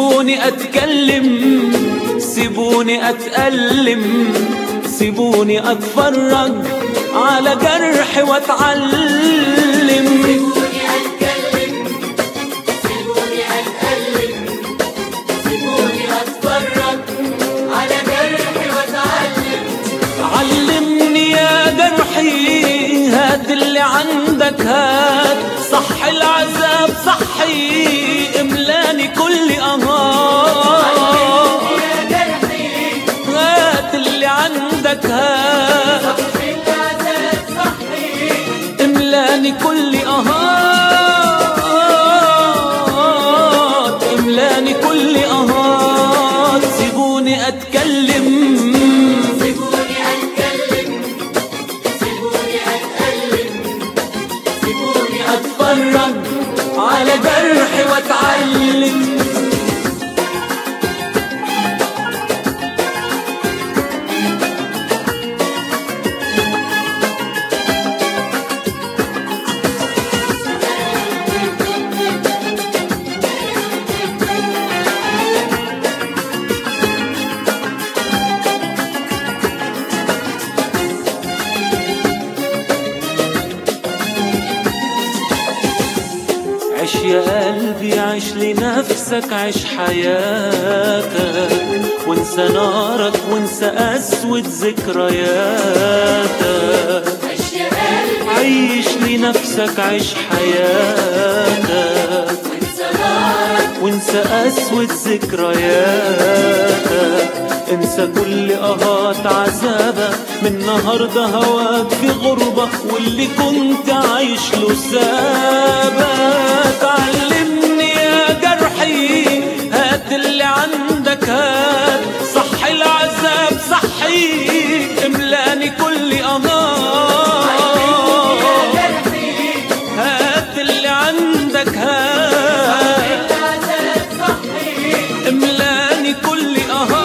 سيبوني اتكلم سيبوني اتألم سيبوني اتفرج على جرح واتعلم سيبوني أتكلم سيبوني أتألم سيبوني أتفرج على جرحي وأتعلم علمني يا جرحي هات اللي عندك هات صح العذاب صحي املاني كل اهات يا جرحي هات اللي عندك هات صحي العذاب صحي املاني كل اهات املاني كل اهات سيبوني اتكلم سيبوني أتكلم سيبوني أتألم سيبوني اتفرج على جرحي واتعلم عيش يا قلبي عيش لنفسك عيش حياتك وانسى نارك وانسى أسود ذكرياتك عيش يا قلبي عيش لنفسك عيش حياتك وانسى نارك وانسى أسود ذكرياتك انسى كل أهات عذابك من النهاردة هواك في غربة واللي كنت عايش له سابك علمني يا جرحي هات اللي عندك هات صح العذاب صحي املاني كل أهات جرحي هات اللي عندك هات العذاب صحي املاني كل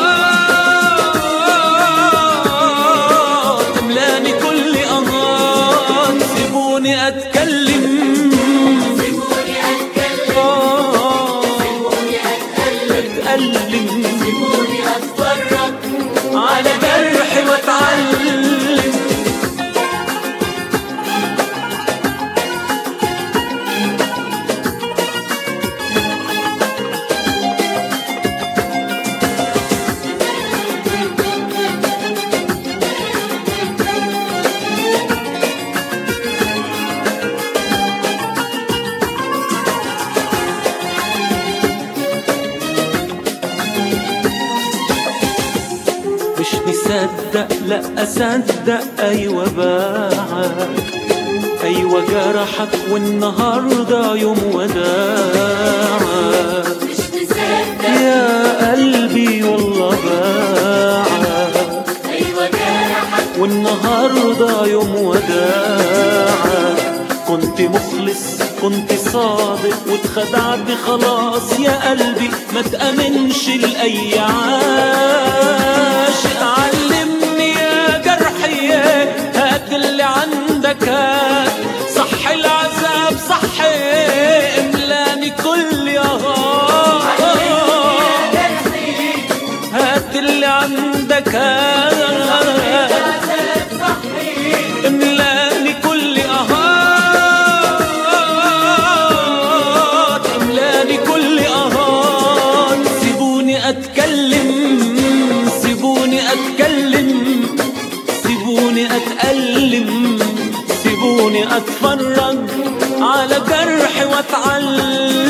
اهات املاني كل اهات سيبوني اتكلم سيبوني أتكلم آه، سيبوني أتألم اتألم سيبوني أتفرج على جرحي واتعلم مش مصدق لا اصدق ايوه باعك ايوه جرحك والنهارده يوم وداعك مش مصدق يا قلبي والله باعك أيوة جرحك والنهارده يوم وداعك كنت مخلص كنت صادق واتخدعت خلاص يا قلبي ما تأمنش لأي عاشق علمني يا جرحي هات اللي عندك هات صح العذاب صح املاني كل يهات جرحي هات اللي عندك هات العذاب صحي املاني كل اهات املاني كل اهات سيبوني اتكلم سيبوني اتكلم سيبوني اتألم سيبوني اتفرج على جرحي واتعلم